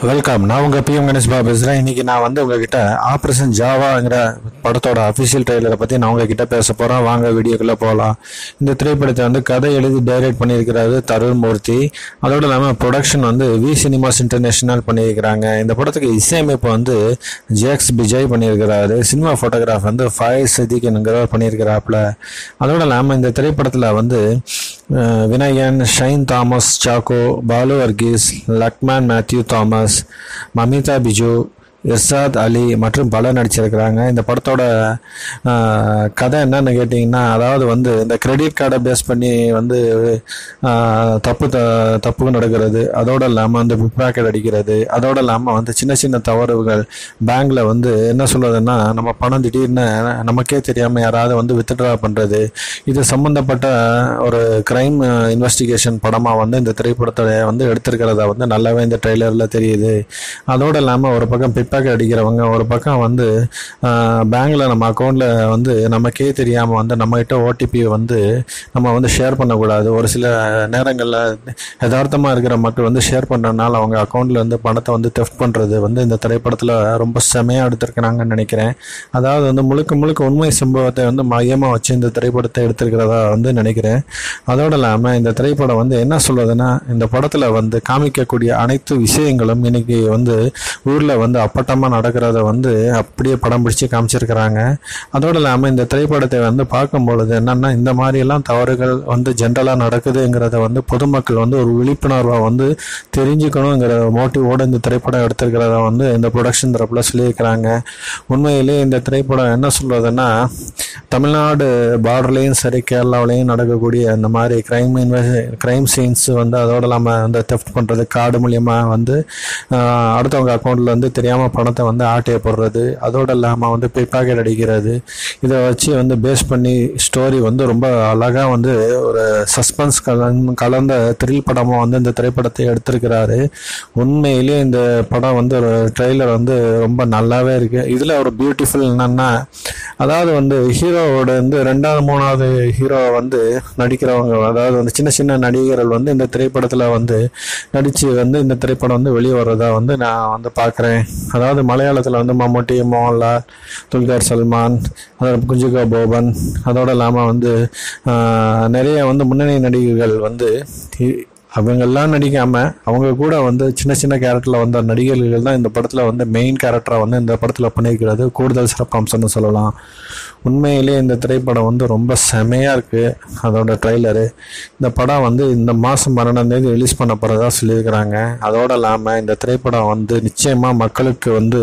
welcome நான் உங்கள் PM Ganesh Babu பேசுகிறேன் இன்றைக்கி நான் வந்து உங்ககிட்ட ஆப்ரேஷன் ஜாவாங்கிற படத்தோட அஃபிஷியல் ட்ரெய்லரை பற்றி நான் உங்ககிட்ட பேச போகிறேன் வாங்க வீடியோக்குள்ளே போகலாம் இந்த திரைப்படத்தை வந்து கதை எழுதி டைரக்ட் பண்ணியிருக்கிறாரு தருண் மூர்த்தி அதோடு இல்லாமல் ப்ரொடக்ஷன் வந்து வி சினிமாஸ் இன்டர்நேஷனல் பண்ணியிருக்கிறாங்க இந்த படத்துக்கு இசையமைப்பு வந்து ஜேக்ஸ் விஜய் பண்ணியிருக்கிறாரு சினிமா ஃபோட்டோகிராஃப் வந்து ஃபைவ் சதிக்ங்கிறவர் பண்ணியிருக்கிறாப்புல அதோடு இல்லாமல் இந்த திரைப்படத்தில் வந்து அஹ், வினயன் ஷைன் தாமஸ் சாக்கோ பாலு வர்கீஸ் லக்மேன் மேத்யூ தாமஸ் மமிதா பிஜு இர்சாத் அலி மற்றும் பலர் நடிச்சிருக்கிறாங்க இந்த படத்தோட அஹ், கதை என்னன்னு கேட்டிங்கன்னா அதாவது வந்து இந்த கிரெடிட் கார்டை பேஸ் பண்ணி வந்து அஹ், தப்பு த தப்பு நடக்கிறது அதோடு இல்லாமல் வந்து பிப்ராக்கெட் அடிக்கிறது அதோடு இல்லாமல் வந்து சின்ன சின்ன தவறுகள் பேங்க்கில் வந்து என்ன சொல்றதுன்னா நம்ம பணம் திடீர்னு நமக்கே தெரியாமல் யாராவது வந்து வித்ட்ரா பண்ணுறது இது சம்மந்தப்பட்ட ஒரு கிரைம் இன்வெஸ்டிகேஷன் படமாக வந்து இந்த திரைப்படத்தை வந்து எடுத்திருக்கிறதா வந்து நல்லாவே இந்த ட்ரெய்லரில் தெரியுது அதோடு இல்லாமல் ஒரு பக்கம் பிப்பாக்கெட் அடிக்கிறவங்க ஒரு பக்கம் வந்து பேங்க்கில் நம்ம அக்கௌண்ட்டில் வந்து நமக்கே தெரியாமல் வந்து நம்மகிட்ட ஓடிபி வந்து நம்ம வந்து ஷேர் பண்ணக்கூடாது ஒரு சில நேரங்களில் யதார்த்தமாக இருக்கிற மக்கள் வந்து ஷேர் பண்ணுறதுனால அவங்க அக்கௌண்ட்டில் வந்து பணத்தை வந்து தெஃப்ட் பண்ணுறது வந்து இந்த திரைப்படத்தில் ரொம்ப செமையாக எடுத்திருக்கிறாங்கன்னு நினைக்கிறேன் அதாவது வந்து முழுக்க முழுக்க உண்மை சம்பவத்தை வந்து மையமாக வச்சு இந்த திரைப்படத்தை எடுத்திருக்கிறதா வந்து நினைக்கிறேன் அதோடு இல்லாமல் இந்த திரைப்படம் வந்து என்ன சொல்றதுன்னா இந்த படத்தில் வந்து காமிக்கக்கூடிய அனைத்து விஷயங்களும் இன்னைக்கு வந்து ஊரில் வந்து அப்பட்டமாக நடக்கிறத வந்து அப்படியே படம் பிடிச்சி காமிச்சிருக்கிறாங்க அதோடு இல்லாமல் இந்த திரைப்படத்தை வந்து பார்க்கும் பொழுது என்னன்னா இந்த மாதிரியெல்லாம் தவறுகள் வந்து ஜென்ரலாக நடக்குதுங்கிறத வந்து பொதுமக்கள் வந்து ஒரு விழிப்புணர்வை வந்து தெரிஞ்சுக்கணுங்கிற மோட்டிவோடு இந்த திரைப்படம் எடுத்திருக்கிறத வந்து இந்த ப்ரொடக்ஷன் தரப்பில் சொல்லியிருக்கிறாங்க உண்மையிலே இந்த திரைப்படம் என்ன சொல்றதுன்னா தமிழ்நாடு பார்டர்லேயும் சரி கேரளாவிலையும் நடக்கக்கூடிய இந்த மாதிரி கிரைம் கிரைம் சீன்ஸ் வந்து அதோடு இல்லாமல் அந்த தெஃப்ட் பண்ணுறது கார்டு மூலியமாக வந்து ஆஹ், அடுத்தவங்க அக்கௌண்ட்டில் வந்து தெரியாமல் பணத்தை வந்து ஆட்டைய போடுறது அதோடு இல்லாமல் வந்து பிப்பாக்கெட் அடிக்கிறது இதை வச்சு வந்து பேஸ் பண்ணி ஸ்டோரி வந்து ரொம்ப அழகாக வந்து ஒரு சஸ்பென்ஸ் கலந் கலந்த த்ரில் படமாக வந்து இந்த திரைப்படத்தை எடுத்திருக்கிறாரு உண்மையிலேயே இந்த படம் வந்து ஒரு ட்ரெய்லர் வந்து ரொம்ப நல்லாவே இருக்கு இதில் ஒரு பியூட்டிஃபுல் என்னன்னா அதாவது வந்து ஹீரோவோட வந்து ரெண்டாவது மூணாவது ஹீரோ வந்து நடிக்கிறவங்க அதாவது வந்து சின்ன சின்ன நடிகர்கள் வந்து இந்த திரைப்படத்தில் வந்து நடித்து வந்து இந்த திரைப்படம் வந்து வெளியே வர்றதா வந்து நான் வந்து பார்க்குறேன் அதாவது மலையாளத்தில் வந்து மம்முட்டி மோகன்லால் துல்கர் சல்மான் அதாவது குஞ்சுகா போபன் அதோடு இல்லாமல் வந்து ஆஹ், நிறைய வந்து முன்னணி நடிகர்கள் வந்து இ- அவங்கெல்லாம் நடிக்காம அவங்க கூட வந்து சின்ன சின்ன கேரக்டர்ல வந்த நடிகர்கள் தான் இந்த படத்துல வந்து மெயின் கேரக்டரா வந்து இந்த படத்துல பண்ணியிருக்கிறது கூடுதல் சிறப்பு அம்சம்னு சொல்லலாம் உண்மையிலேயே இந்த திரைப்படம் வந்து ரொம்ப செமையா இருக்கு அதோட ட்ரைலரு இந்த படம் வந்து இந்த மாதம் பன்னெண்டாம் தேதி ரிலீஸ் பண்ண போகிறதா சொல்லியிருக்கிறாங்க அதோட இல்லாமல் இந்த திரைப்படம் வந்து நிச்சயமாக மக்களுக்கு வந்து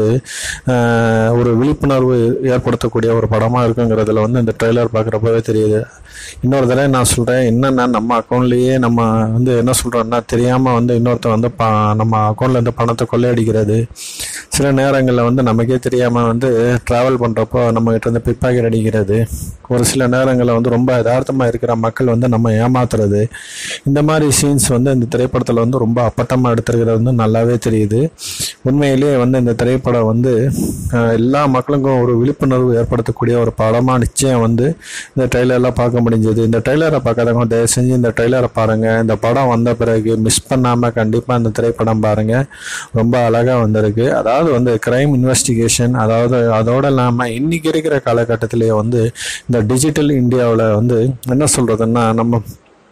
ஆஹ், ஒரு விழிப்புணர்வு ஏற்படுத்தக்கூடிய ஒரு படமாக இருக்குங்கிறதுல வந்து இந்த ட்ரெய்லர் பார்க்குறப்பவே தெரியுது இன்னொரு தடவை நான் சொல்கிறேன் என்னென்னா நம்ம அக்கௌண்ட்லேயே நம்ம வந்து என்ன சொல்கிறோம்னா தெரியாமல் வந்து இன்னொருத்தன் வந்து ப நம்ம அக்கௌண்ட்ல இருந்து பணத்தை கொள்ளையடிக்கிறது சில நேரங்களில் வந்து நமக்கே தெரியாமல் வந்து ட்ராவல் பண்ணுறப்போ நம்ம கிட்ட இருந்து பிப்பாக்கெட் அடிக்கிறது ஒரு சில நேரங்களில் வந்து ரொம்ப யதார்த்தமாக இருக்கிற மக்கள் வந்து நம்ம ஏமாத்துறது இந்த மாதிரி சீன்ஸ் வந்து இந்த திரைப்படத்தில் வந்து ரொம்ப அப்பட்டமாக எடுத்திருக்கிறது வந்து நல்லாவே தெரியுது உண்மையிலேயே வந்து இந்த திரைப்படம் வந்து அஹ், எல்லா மக்களுக்கும் ஒரு விழிப்புணர்வு ஏற்படுத்தக்கூடிய ஒரு படமாக நிச்சயம் வந்து இந்த ட்ரெய்லரில் பார்க்க முடிஞ்சது இந்த ட்ரெய்லரை பார்க்காதவங்க தயவு செஞ்சு இந்த ட்ரெய்லரை பாருங்கள் இந்த படம் வந்த பிறகு மிஸ் பண்ணாமல் கண்டிப்பாக இந்த திரைப்படம் பாருங்கள் ரொம்ப அழகாக வந்திருக்கு அதாவது வந்து கிரைம் இன்வெஸ்டிகேஷன் அதாவது அதோடு இல்லாமல் இன்னைக்கு இருக்கிற காலகட்டத்திலேயே வந்து இந்த டிஜிட்டல் இந்தியாவில் வந்து என்ன சொல்கிறதுன்னா நம்ம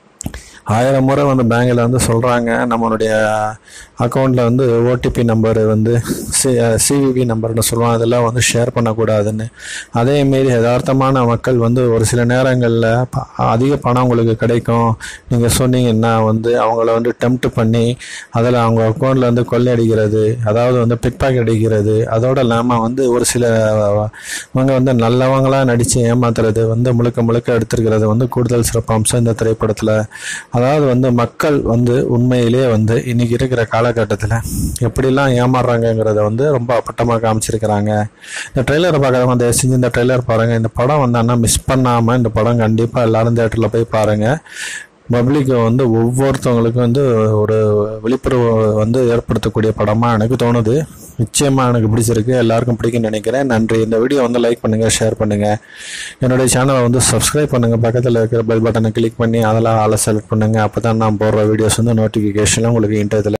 ஆயிரம் முறை வந்து பேங்கில் வந்து சொல்கிறாங்க நம்மளுடைய அக்கௌண்ட்டில் வந்து ஓடிபி நம்பர் வந்து சி சிவிவி நம்பர்னு சொல்லுவோம் அதெல்லாம் வந்து ஷேர் பண்ணக்கூடாதுன்னு அதேமாரி யதார்த்தமான மக்கள் வந்து ஒரு சில நேரங்களில் அதிக பணம் உங்களுக்கு கிடைக்கும் நீங்கள் சொன்னீங்கன்னா வந்து அவங்கள வந்து டெம்ட் பண்ணி அதில் அவங்க அக்கௌண்ட்டில் வந்து கொள்ளையடிக்கிறது அதாவது வந்து பிக்பாக்கெட் அடிக்கிறது அதோடு இல்லாமல் வந்து ஒரு சில அவங்க வந்து நல்லவங்களா நடித்து ஏமாத்துறது வந்து முழுக்க முழுக்க எடுத்திருக்கிறது வந்து கூடுதல் சிறப்பு அம்சம் இந்த திரைப்படத்தில் அதாவது வந்து மக்கள் வந்து உண்மையிலேயே வந்து இன்னைக்கு இருக்கிற காலகட்டத்தில் எப்படிலாம் ஏமாறுறாங்கங்கிறத வந்து ரொம்ப அப்பட்டமாக காமிச்சிருக்கிறாங்க இந்த ட்ரெய்லரை பார்க்குறவங்க தயவு செஞ்சு இந்த ட்ரெய்லர் பாருங்கள் இந்த படம் வந்தான்னா மிஸ் பண்ணாமல் இந்த படம் கண்டிப்பாக எல்லாரும் தேட்டரில் போய் பாருங்கள் பப்ளிக்கு வந்து ஒவ்வொருத்தவங்களுக்கும் வந்து ஒரு விழிப்புணர்வு வந்து ஏற்படுத்தக்கூடிய படமாக எனக்கு தோணுது நிச்சயமாக எனக்கு பிடிச்சிருக்கு எல்லாருக்கும் பிடிக்கும்னு நினைக்கிறேன் நன்றி இந்த வீடியோ வந்து லைக் பண்ணுங்கள் ஷேர் பண்ணுங்கள் என்னுடைய சேனலை வந்து சப்ஸ்கிரைப் பண்ணுங்கள் பக்கத்தில் இருக்கிற பெல் பட்டனை கிளிக் பண்ணி அதெல்லாம் ஆளை செலக்ட் பண்ணுங்கள் அப்போ தான் நான் போடுற வீடியோஸ் வந்து நோட்டிஃபிகேஷனில் உங்களுக்கு இன்டர்நெட்டில்